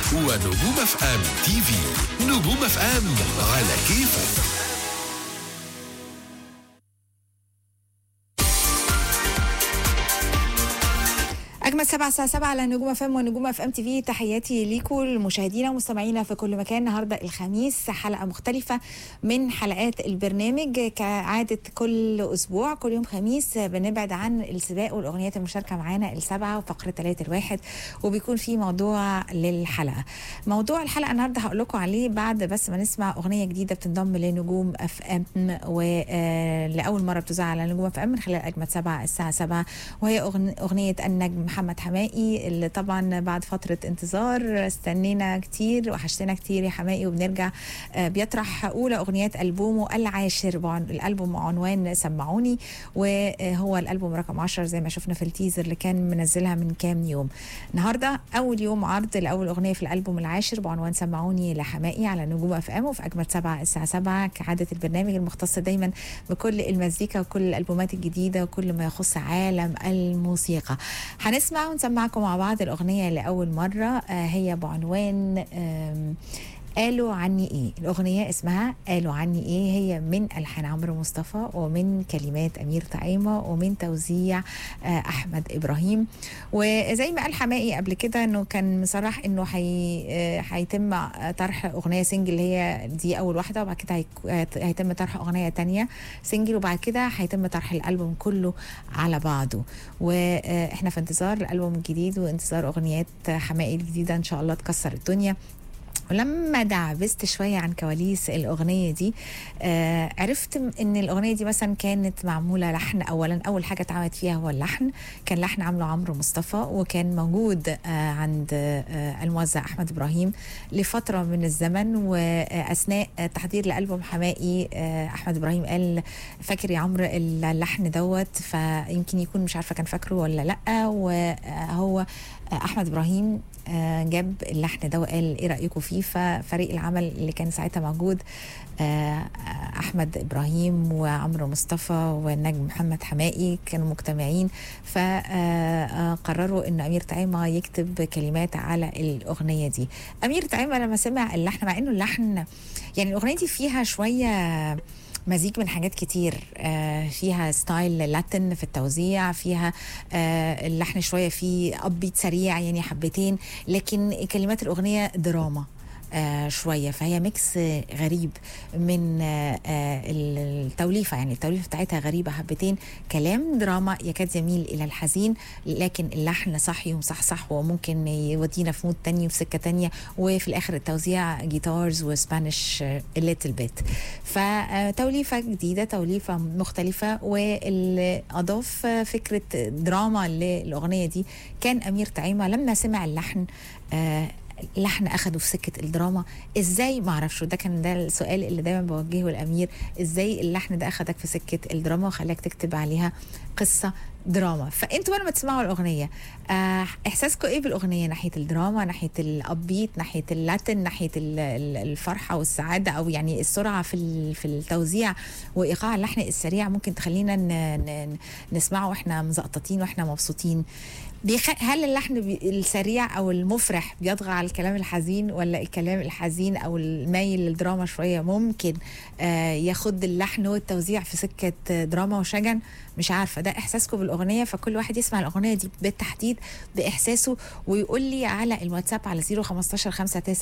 ونجوم اف ام تي في نجوم اف ام على كيفك أجمل سبعة الساعة سبعة على نجوم اف ام ونجوم اف ام تي في تحياتي ليكم المشاهدين ومستمعينا في كل مكان النهارده الخميس حلقة مختلفة من حلقات البرنامج كعادة كل أسبوع كل يوم خميس بنبعد عن السباق والأغنيات المشاركة معانا السبعة وفقرة ثلاثة الواحد وبيكون في موضوع للحلقة موضوع الحلقة النهارده هقول لكم عليه بعد بس ما نسمع أغنية جديدة بتنضم لنجوم اف ام ولأول مرة بتذاع على نجوم اف ام من خلال أجمل سبعة الساعة سبعة وهي أغن- أغنية النجم محمد حمائي اللي طبعا بعد فترة انتظار استنينا كتير وحشتنا كتير يا حمائي وبنرجع آه، بيطرح أولى أغنيات ألبومه العاشر بعن- الألبوم عنوان سمعوني وهو الألبوم رقم 10 زي ما شفنا في التيزر اللي كان منزلها من كام يوم النهاردة أول يوم عرض لأول أغنية في الألبوم العاشر بعنوان سمعوني لحمائي على نجوم اف ام وفي أجمل سبعة الساعة سبعة كعادة البرنامج المختص دايما بكل المزيكا وكل الألبومات الجديدة وكل ما يخص عالم الموسيقى هنسمع ونسمعكم مع بعض الأغنية لأول مرة آه، هي بعنوان آم، قالوا عني ايه الاغنيه اسمها قالوا عني ايه هي من الحان عمرو مصطفى ومن كلمات امير طعيمه ومن توزيع آه، احمد ابراهيم وزي ما قال حمائي قبل كده انه كان مصرح انه هي آه، هيتم طرح اغنيه سنجل اللي هي دي اول واحده وبعد كده هيك- هيت- هيتم طرح اغنيه تانية سنجل وبعد كده هيتم طرح الالبوم كله على بعضه واحنا في انتظار الالبوم الجديد وانتظار اغنيات حمائي الجديده ان شاء الله تكسر الدنيا ولما دعبست شوية عن كواليس الأغنية دي آه عرفت م- إن الأغنية دي مثلا كانت معمولة لحن أولا أول حاجة اتعملت فيها هو اللحن كان لحن عامله عمرو مصطفى وكان موجود آه عند آه الموزع أحمد إبراهيم لفترة من الزمن وأثناء تحضير لألبوم حمائي آه أحمد إبراهيم قال فاكر يا عمرو اللحن دوت فيمكن يكون مش عارفة كان فاكره ولا لأ وهو احمد ابراهيم آه، جاب اللحن ده وقال ايه رايكم فيه ففريق العمل اللي كان ساعتها موجود آه، احمد ابراهيم وعمرو مصطفى والنجم محمد حمائي كانوا مجتمعين فقرروا ان امير طعيمه يكتب كلمات على الاغنيه دي امير طعيمه لما سمع اللحن مع انه اللحن يعني الاغنيه دي فيها شويه مزيج من حاجات كتير آه، فيها ستايل لاتن في التوزيع فيها آه، اللحن شويه فيه ابيت سريع يعني حبتين لكن كلمات الاغنيه دراما آه شوية فهي ميكس آه، غريب من آه آه التوليفة يعني التوليفة بتاعتها غريبة حبتين كلام دراما يكاد يميل إلى الحزين لكن اللحن صحي ومصحصح وممكن يودينا في مود تاني وفي سكة تانية وفي الآخر التوزيع جيتارز وسبانيش ليتل بيت فتوليفة جديدة توليفة مختلفة واللي أضاف فكرة دراما للأغنية دي كان أمير طعيمة لما سمع اللحن آه لحن اخده في سكه الدراما ازاي ما اعرفش وده كان ده السؤال اللي دايما بوجهه الامير ازاي اللحن ده اخدك في سكه الدراما وخلاك تكتب عليها قصه دراما فانتوا بقى لما تسمعوا الاغنيه آه احساسكم ايه بالاغنيه ناحيه الدراما ناحيه الابيت ناحيه اللاتن ناحيه ال- ال- الفرحه والسعاده او يعني السرعه في ال- في التوزيع وايقاع اللحن السريع ممكن تخلينا ن- ن- نسمعه واحنا مزقططين واحنا مبسوطين بيخ... هل اللحن بي... السريع او المفرح بيطغى على الكلام الحزين ولا الكلام الحزين او المايل للدراما شويه ممكن آه ياخد اللحن والتوزيع في سكه آه، دراما وشجن مش عارفه ده احساسكم بالاغنيه فكل واحد يسمع الاغنيه دي بالتحديد باحساسه ويقول لي على الواتساب على 015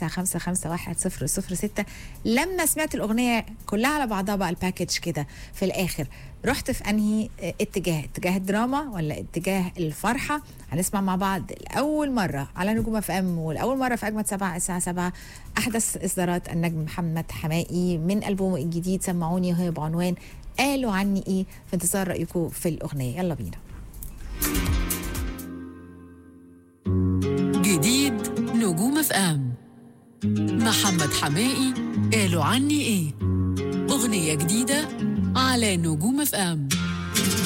59 6 لما سمعت الاغنيه كلها على بعضها بقى الباكج كده في الاخر رحت في انهي آه، اتجاه اتجاه الدراما ولا اتجاه الفرحه هنسمع مع بعض لاول مره على نجوم اف ام ولاول مره في اجمد سبعة الساعه 7 احدث اصدارات النجم محمد حمائي من البومه الجديد سمعوني وهي بعنوان قالوا عني ايه في انتظار رايكم في الاغنيه يلا بينا جديد نجوم اف ام محمد حمائي قالوا عني ايه اغنيه جديده على نجوم اف ام